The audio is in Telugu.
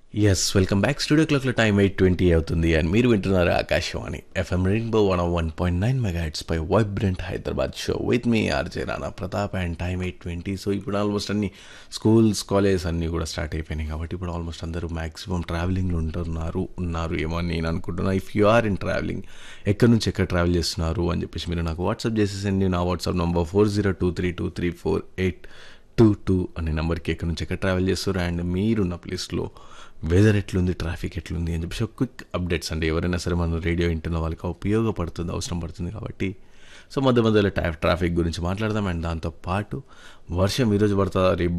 ఎస్ వెల్కమ్ బ్యాక్ స్టూడియో క్లాక్లో టైం ఎయిట్ ట్వంటీ అవుతుంది అండ్ మీరు వింటున్నారు Akashvani FM rainbow one one point nine mega పై వైబ్రెంట్ హైదరాబాద్ షో విత్ మీ RJ Rana Pratap and time eight twenty so ఇప్పుడు ఆల్మోస్ట్ అన్ని స్కూల్స్ కాలేజెస్ అన్నీ కూడా స్టార్ట్ అయిపోయినాయి కాబట్టి ఇప్పుడు ఆల్మోస్ట్ అందరూ మ్యాక్సిమం ట్రావెలింగ్లో ఉంటున్నారు ఉన్నారు ఏమో అని నేను అనుకుంటున్నా if you are in travelling ఎక్కడి నుంచి ఎక్కడ ట్రావెల్ చేస్తున్నారు అని చెప్పేసి మీరు నాకు వాట్సాప్ చేసేసండి నా WhatsApp number four zero two three two three four eight two two అనే నెంబర్కి ఎక్కడి నుంచి ఎక్కడ ట్రావెల్ చేస్తారు అండ్ మీరున్న ప్లేస్లో వెదర్ ఎట్లుంది ట్రాఫిక్ ఎట్లుంది అని చెప్పేసి క్విక్ అప్డేట్స్ అండి ఎవరైనా సరే మనం రేడియో వింటున్న వాళ్ళకి ఉపయోగపడుతుంది అవసరం పడుతుంది కాబట్టి సో మధ్య మధ్యలో ట్రా ట్రాఫిక్ గురించి మాట్లాడదాం అండ్ దాంతో పాటు వర్షం ఈరోజు పడుతుందా రేపు